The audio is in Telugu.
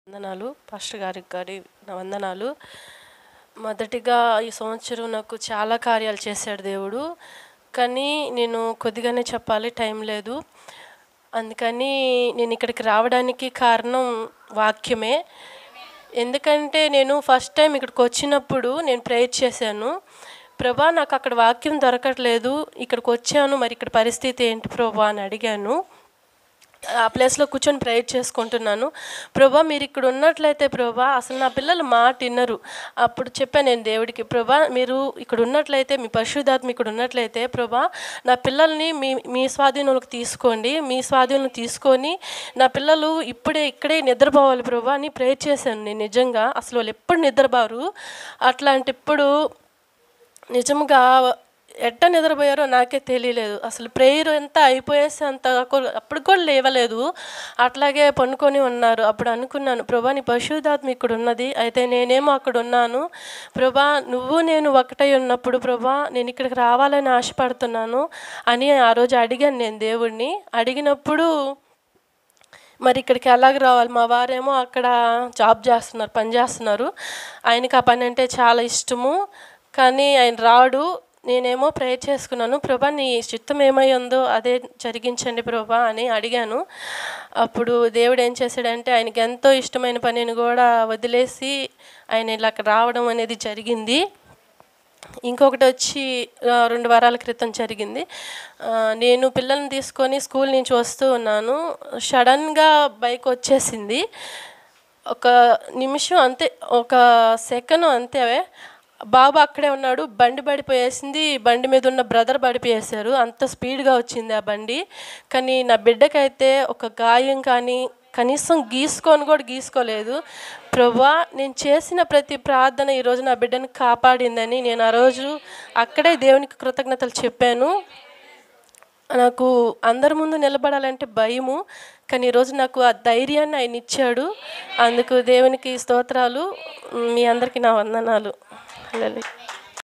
వందనాలు పాస్టర్ గారికి గారి నా వందనాలు మొదటిగా ఈ సంవత్సరం నాకు చాలా కార్యాలు చేశాడు దేవుడు కానీ నేను కొద్దిగానే చెప్పాలి టైం లేదు అందుకని నేను ఇక్కడికి రావడానికి కారణం వాక్యమే ఎందుకంటే నేను ఫస్ట్ టైం ఇక్కడికి వచ్చినప్పుడు నేను ప్రేయర్ చేశాను ప్రభా నాకు అక్కడ వాక్యం దొరకట్లేదు ఇక్కడికి వచ్చాను మరి ఇక్కడ పరిస్థితి ఏంటి ప్రభా అని అడిగాను ఆ ప్లేస్లో కూర్చొని ప్రేయర్ చేసుకుంటున్నాను ప్రభా మీరు ఇక్కడ ఉన్నట్లయితే ప్రభా అసలు నా పిల్లలు మాట విన్నరు అప్పుడు చెప్పాను నేను దేవుడికి ప్రభా మీరు ఇక్కడ ఉన్నట్లయితే మీ పరిశుద్ధాత్మ ఇక్కడ ఉన్నట్లయితే ప్రభా నా పిల్లల్ని మీ మీ స్వాధీనంలోకి తీసుకోండి మీ స్వాధీనంలో తీసుకొని నా పిల్లలు ఇప్పుడే ఇక్కడే నిద్రపోవాలి ప్రభా అని ప్రేయర్ చేశాను నేను నిజంగా అసలు వాళ్ళు ఎప్పుడు నిద్రపోరు అట్లాంటిప్పుడు నిజంగా ఎట్ట నిద్రపోయారో నాకే తెలియలేదు అసలు ప్రేయర్ అంతా అయిపోయేసి అంత కూ- అప్పుడు కూడా లేవలేదు అట్లాగే పండుకొని ఉన్నారు అప్పుడు అనుకున్నాను ప్రభా నీ పరిశుద్ధాత్మ ఇక్కడ ఉన్నది అయితే నేనేమో అక్కడ ఉన్నాను ప్రభా నువ్వు నేను ఒకటై ఉన్నప్పుడు ప్రభా నేను ఇక్కడికి రావాలని ఆశపడుతున్నాను అని ఆ రోజు అడిగాను నేను దేవుడిని అడిగినప్పుడు మరి ఇక్కడికి ఎలాగ రావాలి మా వారేమో అక్కడ జాబ్ చేస్తున్నారు పని చేస్తున్నారు ఆయనకి ఆ పని అంటే చాలా ఇష్టము కానీ ఆయన రాడు నేనేమో ప్రేయర్ చేసుకున్నాను ప్రభా నీ చిత్తం ఏమై ఉందో అదే జరిగించండి ప్రభా అని అడిగాను అప్పుడు దేవుడు ఏం చేశాడంటే ఆయనకి ఎంతో ఇష్టమైన పనిని కూడా వదిలేసి ఆయన ఇలా రావడం అనేది జరిగింది ఇంకొకటి వచ్చి ఆ, రెండు వారాల క్రితం జరిగింది ఆ, నేను పిల్లల్ని తీసుకొని స్కూల్ నుంచి వస్తూ ఉన్నాను సడన్గా బైక్ వచ్చేసింది ఒక నిమిషం అంతే ఒక సెకండ్ అంతే బాబు అక్కడే ఉన్నాడు బండి పడిపోయేసింది బండి మీద ఉన్న బ్రదర్ పడిపోయేశారు అంత స్పీడ్గా వచ్చింది ఆ బండి కానీ నా బిడ్డకైతే ఒక గాయం కానీ కనీసం గీసుకొని కూడా గీసుకోలేదు ప్రభా నేను చేసిన ప్రతి ప్రార్థన ఈరోజు నా బిడ్డను కాపాడిందని నేను ఆ రోజు అక్కడే దేవునికి కృతజ్ఞతలు చెప్పాను నాకు అందరి ముందు నిలబడాలంటే భయము కానీ ఈరోజు నాకు ఆ ధైర్యాన్ని ఆయన ఇచ్చాడు అందుకు దేవునికి స్తోత్రాలు మీ అందరికీ నా వందనాలు హల్లెలూయా